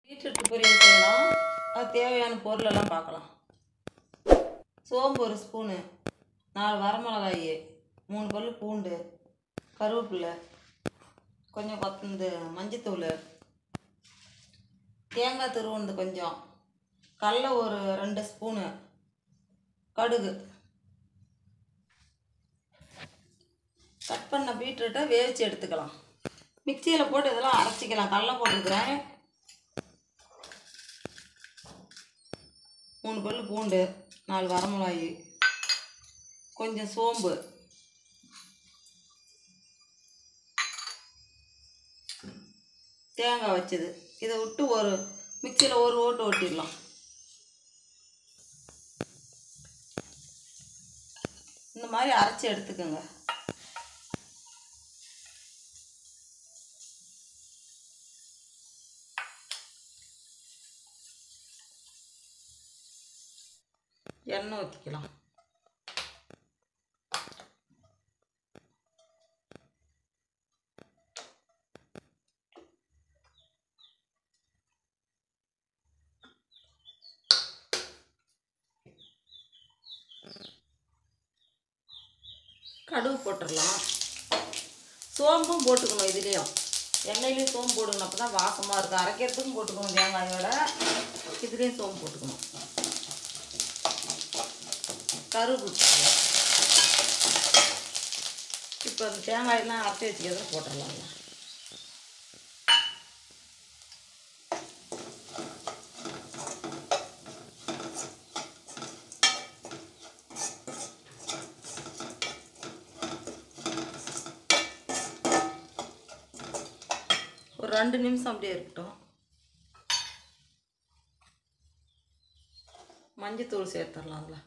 beetroot பொரியல் செய்யலாம் அது தேவையான பொருளெல்லாம் பார்க்கலாம் சோம்பு ஒரு ஸ்பூனு நாலு வரமிளகாய் மூணு பல் பூண்டு கருவேப்பிலை கொஞ்சம் கொத்தந்து மஞ்சத்தூள் தேங்காய் துருவுண்டு கொஞ்சம் கடல ஒரு ரெண்டு ஸ்பூனு கடுகு கட் பண்ண பீட்ரூட்டை வேவிச்சு எடுத்துக்கலாம் மிக்சியில் போட்டு இதெல்லாம் அரைச்சிக்கலாம் கடல போட்டுருக்குறேன் மூணு பல் பூண்டு நாலு வரமிளகாய் கொஞ்சம் சோம்பு தேங்காய் வச்சது இதை விட்டு ஒரு மிக்சியில் ஒரு ஓட்டு ஓட்டிடலாம் இந்த மாதிரி அரைச்சி எடுத்துக்கோங்க எண்ணெய் ஊற்றிக்கலாம் கடுகு போட்டுடலாம் சோம்பும் போட்டுக்கணும் இதுலேயும் எண்ணெயிலையும் சோம்பு போட்டுக்கணும் அப்போ தான் வாசமாக இருக்கும் அரைக்கிறதுக்கும் போட்டுக்கணும் தேங்காயோட இதுலேயும் சோம்பு போட்டுக்கணும் கருவேப்பிலை இப்போ அந்த தேங்காயெல்லாம் அரைச்சி வச்சுக்கிறத போட்டுடலாங்க ஒரு ரெண்டு நிமிஷம் அப்படியே இருக்கட்டும் மஞ்சத்தூள் சேர்த்துடலாம் அதில்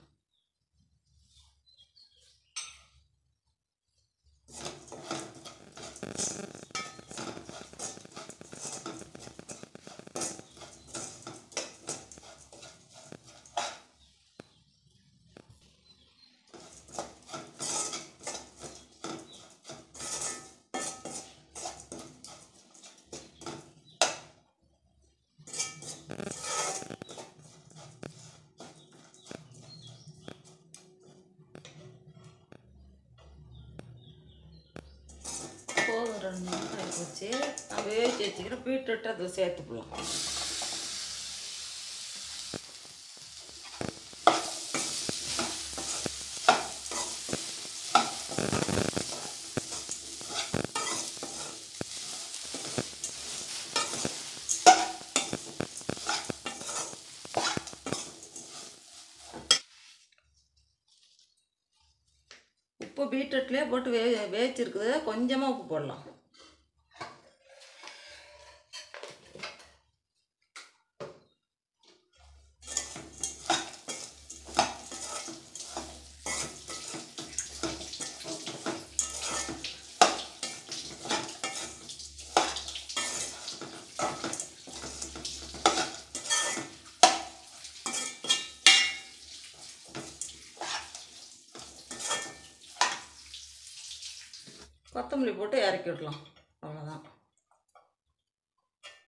போதும் ரெண்டு நிமிஷம் ஆகி போச்சு நான் வேவிச்சு வச்சுக்கிறேன் பீட்ரூட்டு அதில் சேர்த்துக்கலாம் உப்பு பீட்ரூட்லேயே போட்டு வே வேவிச்சிருக்குது கொஞ்சமாக உப்பு போடலாம் கொத்தமல்லி போட்டு இறக்கி விடலாம்